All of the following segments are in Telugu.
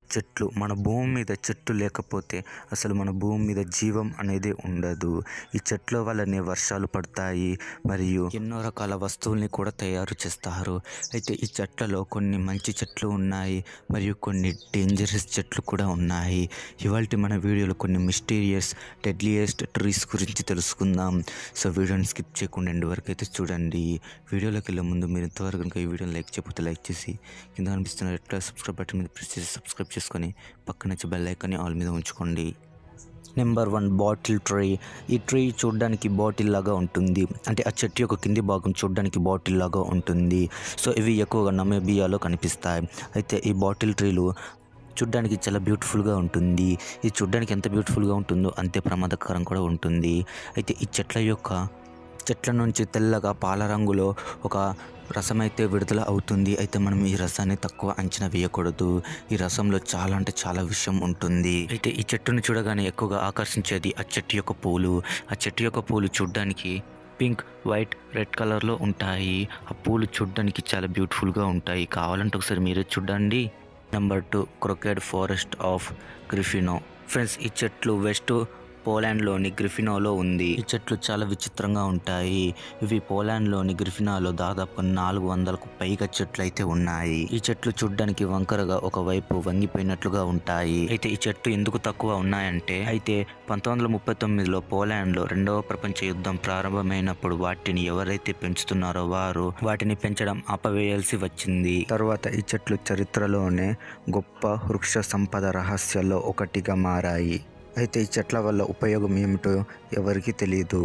చెట్లు మన భూమి మీద చెట్లు లేకపోతే అసలు మన భూమి మీద జీవం అనేది ఉండదు ఈ చెట్ల వల్లనే వర్షాలు పడతాయి మరియు ఎన్నో రకాల వస్తువుల్ని కూడా తయారు చేస్తారు అయితే ఈ చెట్లలో కొన్ని మంచి చెట్లు ఉన్నాయి మరియు కొన్ని డేంజరస్ చెట్లు కూడా ఉన్నాయి ఇవాళ మన వీడియోలో కొన్ని మిస్టీరియస్ డెడ్లియస్ట్ ట్రీస్ గురించి తెలుసుకుందాం సో వీడియోని స్కిప్ చేయకుండా ఎండ్ వరకు అయితే చూడండి వీడియోలోకి వెళ్ళే ముందు మీరు ఇంతవరకు కనుక ఈ వీడియోని లైక్ చేయకపోతే లైక్ చేసి కింద కనిపిస్తున్న రెడ్ కలర్ సబ్స్క్రైబ్ బటన్ మీద ప్రెస్ చేసి సబ్స్క్రైబ్ చేసుకొని పక్కన వచ్చి బెల్ ఐకాన్ని ఆల్ మీద ఉంచుకోండి నెంబర్ వన్ బాటిల్ ట్రీ ఈ ట్రీ చూడడానికి బాటిల్ లాగా ఉంటుంది అంటే ఆ చెట్టు యొక్క కింది భాగం చూడడానికి బాటిల్ లాగా ఉంటుంది సో ఇవి ఎక్కువగా నమేబియాలో కనిపిస్తాయి అయితే ఈ బాటిల్ ట్రీలు చూడ్డానికి చాలా బ్యూటిఫుల్గా ఉంటుంది ఇది చూడ్డానికి ఎంత బ్యూటిఫుల్గా ఉంటుందో అంతే ప్రమాదకరం కూడా ఉంటుంది అయితే ఈ చెట్ల యొక్క చెట్ల నుంచి తెల్లగా పాల రంగులో ఒక రసం అయితే విడుదల అవుతుంది అయితే మనం ఈ రసాన్ని తక్కువ అంచనా వేయకూడదు ఈ రసంలో చాలా అంటే చాలా విషయం ఉంటుంది అయితే ఈ చెట్టును చూడగానే ఎక్కువగా ఆకర్షించేది ఆ చెట్టు యొక్క పూలు ఆ చెట్టు యొక్క పూలు చూడ్డానికి పింక్ వైట్ రెడ్ కలర్లో ఉంటాయి ఆ పూలు చూడ్డానికి చాలా బ్యూటిఫుల్గా ఉంటాయి కావాలంటే ఒకసారి మీరే చూడండి number two crooked forest of Gryfino friends ఈ చెట్లు వెస్ట్ పోలాండ్లోని గ్రిఫినోలో ఉంది ఈ చెట్లు చాలా విచిత్రంగా ఉంటాయి ఇవి పోలాండ్లోని గ్రిఫినాలో దాదాపు నాలుగు వందలకు పైగా చెట్లు అయితే ఉన్నాయి ఈ చెట్లు చూడ్డానికి వంకరగా ఒకవైపు వంగిపోయినట్లుగా ఉంటాయి అయితే ఈ చెట్లు ఎందుకు తక్కువ ఉన్నాయంటే అయితే పంతొమ్మిది వందల ముప్పై తొమ్మిదిలో పోలాండ్లో రెండవ ప్రపంచ యుద్ధం ప్రారంభమైనప్పుడు వాటిని ఎవరైతే పెంచుతున్నారో వారు వాటిని పెంచడం ఆపవేయాల్సి వచ్చింది తర్వాత ఈ చెట్లు చరిత్రలోనే గొప్ప వృక్ష సంపద రహస్యాల్లో ఒకటిగా మారాయి అయితే ఈ చెట్ల వల్ల ఉపయోగం ఏమిటో ఎవరికీ తెలియదు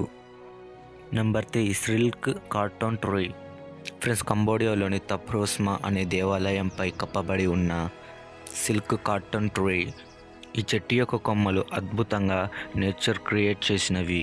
number three silk cotton tree friends కంబోడియాలోని తప్రోస్మా అనే దేవాలయంపై కప్పబడి ఉన్న సిల్క్ కార్టూన్ ట్రీ ఈ చెట్టు యొక్క కొమ్మలు అద్భుతంగా నేచర్ క్రియేట్ చేసినవి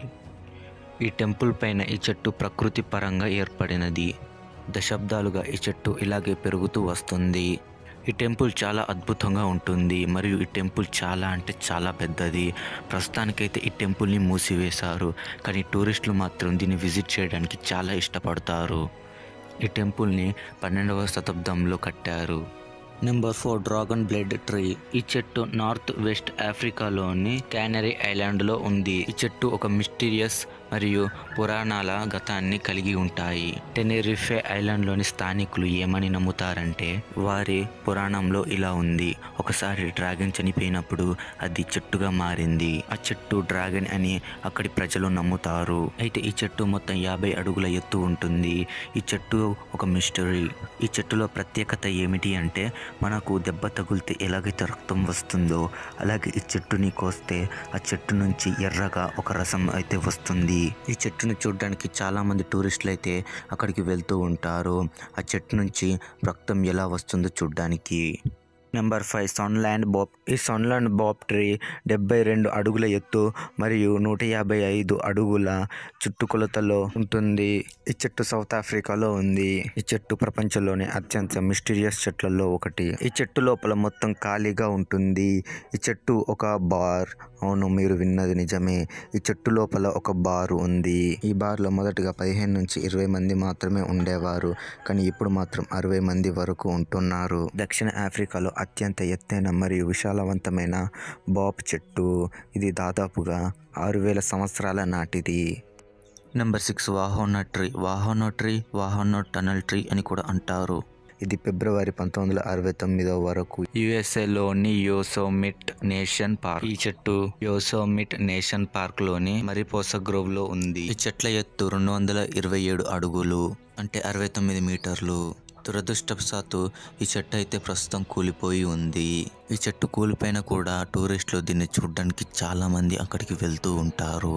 ఈ టెంపుల్ పైన ఈ చెట్టు ప్రకృతి పరంగా ఏర్పడినది దశాబ్దాలుగా ఈ చెట్టు ఇలాగే పెరుగుతూ వస్తుంది ఈ టెంపుల్ చాలా అద్భుతంగా ఉంటుంది మరియు ఈ టెంపుల్ చాలా అంటే చాలా పెద్దది ప్రస్తుతానికైతే ఈ టెంపుల్ని మూసివేశారు కానీ టూరిస్టులు మాత్రం దీన్ని విజిట్ చేయడానికి చాలా ఇష్టపడతారు ఈ టెంపుల్ని పన్నెండవ శతాబ్దంలో కట్టారు number four dragon blood tree ఈ చెట్టు నార్త్ వెస్ట్ ఆఫ్రికాలోని క్యానరీ ఐలాండ్లో ఉంది ఈ చెట్టు ఒక మిస్టీరియస్ మరియు పురాణాల గతాన్ని కలిగి ఉంటాయి టెనెరిఫే ఐలాండ్లోని స్థానికులు ఏమని నమ్ముతారంటే వారి పురాణంలో ఇలా ఉంది ఒకసారి డ్రాగన్ చనిపోయినప్పుడు అది చెట్టుగా మారింది ఆ చెట్టు డ్రాగన్ అని అక్కడి ప్రజలు నమ్ముతారు అయితే ఈ చెట్టు మొత్తం యాభై అడుగుల ఎత్తు ఉంటుంది ఈ చెట్టు ఒక మిస్టరీ ఈ చెట్టులో ప్రత్యేకత ఏమిటి అంటే మనకు దెబ్బ తగిలితే ఎలాగైతే రక్తం వస్తుందో అలాగే ఈ చెట్టుని కోస్తే ఆ చెట్టు నుంచి ఎర్రగా ఒక రసం అయితే వస్తుంది ఈ చెట్టుని చూడడానికి చాలా మంది టూరిస్టులు అయితే అక్కడికి వెళ్తూ ఉంటారు ఆ చెట్టు నుంచి రక్తం ఎలా వస్తుందో చూడడానికి నెంబర్ ఫైవ్ సన్లాండ్ బాప్ ఈ సన్లాండ్ బాప్ ట్రీ డెబ్బై రెండు అడుగుల ఎత్తు మరియు నూట యాభై ఐదు అడుగుల చుట్టుకొలతలో ఉంటుంది ఈ చెట్టు సౌత్ ఆఫ్రికాలో ఉంది ఈ చెట్టు ప్రపంచంలోనే అత్యంత మిస్టీరియస్ చెట్లలో ఒకటి ఈ చెట్టు లోపల మొత్తం ఖాళీగా ఉంటుంది ఈ చెట్టు ఒక బార్ అవును మీరు విన్నది నిజమే ఈ చెట్టు లోపల ఒక బార్ ఉంది ఈ బార్లో మొదటగా పదిహేను నుంచి ఇరవై మంది మాత్రమే ఉండేవారు కానీ ఇప్పుడు మాత్రం అరవై మంది వరకు ఉంటున్నారు దక్షిణ ఆఫ్రికాలో అత్యంత ఎత్తైన మరియు విశాలవంతమైన బాప్ చెట్టు ఇది దాదాపుగా ఆరు వేల సంవత్సరాల నాటిది number six Wawona tree Wawona tree Wawona tunnel tree అని కూడా అంటారు ఇది ఫిబ్రవరి పంతొమ్మిది వందల అరవై తొమ్మిదో వరకు యుఎస్ఏలోని యోసోమిట్ నేషన్ పార్క్ ఈ చెట్టు యోసోమిట్ నేషన్ పార్క్ లోని మరిపోస గ్రోవ్ లో ఉంది ఈ చెట్ల ఎత్తు రెండు వందల ఇరవై ఏడు అడుగులు అంటే అరవై తొమ్మిది మీటర్లు దురదృష్టవశాత్తు ఈ చెట్టు అయితే ప్రస్తుతం కూలిపోయి ఉంది ఈ చెట్టు కూలిపోయినా కూడా టూరిస్టులు దీన్ని చూడడానికి చాలా మంది అక్కడికి వెళ్తూ ఉంటారు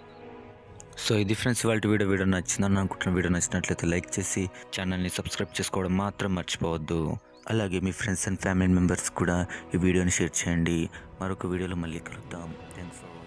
సో ఇది ఫ్రెండ్స్ ఇవాళ వీడియో వీడియో నచ్చిందని అనుకుంటున్న వీడియో నచ్చినట్లయితే లైక్ చేసి ఛానల్ని సబ్స్క్రైబ్ చేసుకోవడం మాత్రం మర్చిపోవద్దు అలాగే మీ ఫ్రెండ్స్ అండ్ ఫ్యామిలీ మెంబర్స్ కూడా ఈ వీడియోని షేర్ చేయండి మరొక వీడియోలో మళ్ళీ కలుద్దాం థ్యాంక్స్ ఫర్